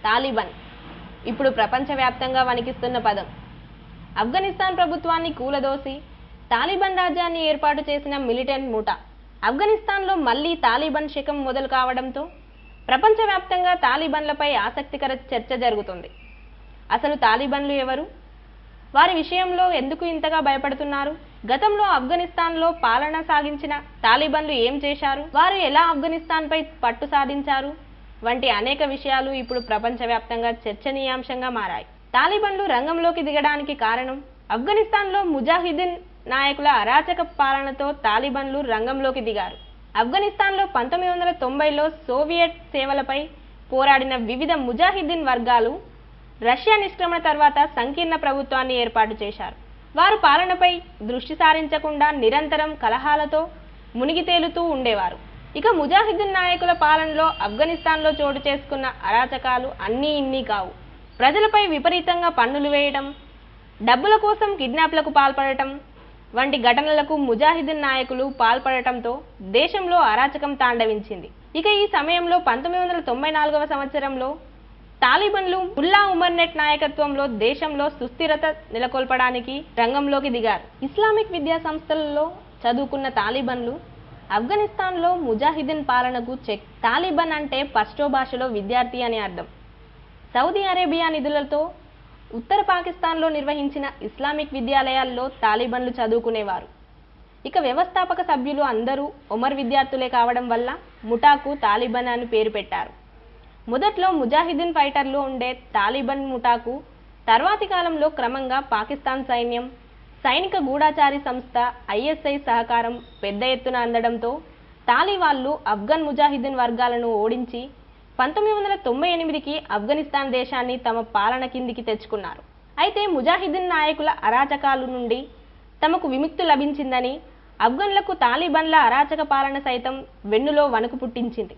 Taliban ఇప్పుడు ప్రపంచవ్యాప్తంగా వణికిస్తున్న పదం ఆఫ్ఘనిస్తాన్ ప్రభుత్వాన్ని కూలదోసి తాలిబాన్ రాజ్యాన్ని ఏర్పాటు చేసిన మిలిటెంట్ ముఠా ఆఫ్ఘనిస్తాన్లో మళ్లీ తాలిబాన్ శకం మొదలు కావడంతో ప్రపంచవ్యాప్తంగా తాలిబాన్లపై ఆసక్తికర చర్చ జరుగుతుంది అసలు తాలిబాన్లు ఎవరు వారి విషయంలో ఎందుకు ఇంతగా భయపడుతున్నారు గతంలో ఆఫ్ఘనిస్తాన్లో పాలన సాగించిన తాలిబాన్లు ఏం చేశారు వారు ఎలా ఆఫ్ఘనిస్తాన్పై పట్టు సాధించారు వంటి అనేక విషయాలు ఇప్పుడు ప్రపంచవ్యాప్తంగా చర్చనీయాంశంగా మారాయి తాలిబాన్లు రంగంలోకి దిగడానికి కారణం ఆఫ్ఘనిస్తాన్లో ముజాహిదీన్ నాయకుల అరాచక పాలనతో తాలిబాన్లు రంగంలోకి దిగారు ఆఫ్ఘనిస్తాన్లో పంతొమ్మిది వందల తొంభైలో సోవియట్ సేవలపై పోరాడిన వివిధ ముజాహిద్దీన్ వర్గాలు రష్యా నిష్క్రమణ తర్వాత సంకీర్ణ ప్రభుత్వాన్ని ఏర్పాటు చేశారు వారు పాలనపై దృష్టి సారించకుండా నిరంతరం కలహాలతో మునిగి తేలుతూ ఉండేవారు ఇక ముజాహిద్దీన్ నాయకుల పాలనలో ఆఫ్ఘనిస్తాన్లో చోటు చేసుకున్న అరాచకాలు అన్నీ ఇన్ని కావు ప్రజలపై విపరీతంగా పన్నులు వేయడం డబ్బుల కోసం కిడ్నాప్లకు పాల్పడటం వంటి ఘటనలకు ముజాహిద్దీన్ నాయకులు పాల్పడటంతో దేశంలో అరాచకం తాండవించింది ఇక ఈ సమయంలో పంతొమ్మిది వందల తొంభై నాలుగవ సంవత్సరంలో తాలిబన్లు ముల్లా ఉమర్ నెట్ నాయకత్వంలో దేశంలో సుస్థిరత నెలకొల్పడానికి రంగంలోకి దిగారు ఇస్లామిక్ విద్యా సంస్థలలో చదువుకున్న తాలిబన్లు ఆఫ్ఘనిస్తాన్లో ముజాహిద్దీన్ పాలనకు చెక్ తాలిబన్ అంటే పష్టో భాషలో విద్యార్థి అని అర్థం సౌదీ అరేబియా నిధులతో ఉత్తర పాకిస్తాన్లో నిర్వహించిన ఇస్లామిక్ విద్యాలయాల్లో తాలిబన్లు చదువుకునేవారు ఇక వ్యవస్థాపక సభ్యులు అందరూ ఒమర్ విద్యార్థులే కావడం వల్ల ముఠాకు తాలిబన్ అని పేరు పెట్టారు మొదట్లో ముజాహిద్దీన్ ఫైటర్లు ఉండే తాలిబన్ ముఠాకు తర్వాతి కాలంలో క్రమంగా పాకిస్తాన్ సైన్యం సైనిక గూఢాచారి సంస్థ ఐఎస్ఐ సహకారం పెద్ద ఎత్తున అందడంతో తాలిబాన్లు ఆఫ్ఘన్ ముజాహిద్దీన్ వర్గాలను ఓడించి పంతొమ్మిది వందల తొంభై ఎనిమిదికి ఆఫ్ఘనిస్తాన్ దేశాన్ని తమ పాలన కిందికి తెచ్చుకున్నారు అయితే ముజాహిద్దీన్ నాయకుల అరాచకాలు నుండి తమకు విముక్తి లభించిందని ఆఫ్ఘన్లకు తాలిబాన్ల అరాచక పాలన సైతం వెన్నులో వణుకు పుట్టించింది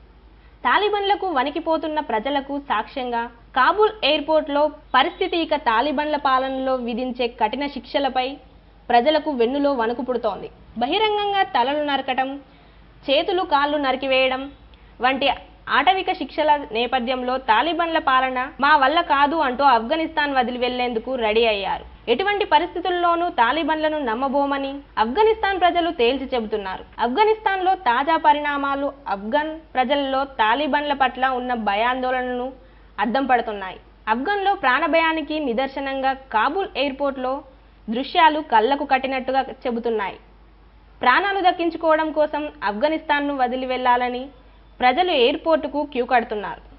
తాలిబాన్లకు వణికిపోతున్న ప్రజలకు సాక్ష్యంగా కాబూల్ ఎయిర్పోర్ట్లో పరిస్థితి ఇక తాలిబాన్ల పాలనలో విధించే కఠిన శిక్షలపై ప్రజలకు వెన్నులో వణుకు పుడుతోంది బహిరంగంగా తలలు నరకటం చేతులు కాళ్ళు నరికివేయడం వంటి ఆటవిక శిక్షల నేపథ్యంలో తాలిబాన్ల పాలన మా వల్ల కాదు అంటూ ఆఫ్ఘనిస్తాన్ వదిలి వెళ్లేందుకు రెడీ అయ్యారు ఎటువంటి పరిస్థితుల్లోనూ తాలిబాన్లను నమ్మబోమని ఆఫ్ఘనిస్తాన్ ప్రజలు తేల్చి చెబుతున్నారు ఆఫ్ఘనిస్తాన్లో తాజా పరిణామాలు ఆఫ్ఘన్ ప్రజల్లో తాలిబాన్ల పట్ల ఉన్న భయాందోళనను అద్దం పడుతున్నాయి ఆఫ్ఘన్లో ప్రాణభయానికి నిదర్శనంగా కాబూల్ ఎయిర్పోర్ట్లో దృశ్యాలు కళ్ళకు కట్టినట్టుగా చెబుతున్నాయి ప్రాణాలు దక్కించుకోవడం కోసం ఆఫ్ఘనిస్తాన్ను వదిలి వెళ్లాలని ప్రజలు ఎయిర్పోర్టుకు క్యూ కడుతున్నారు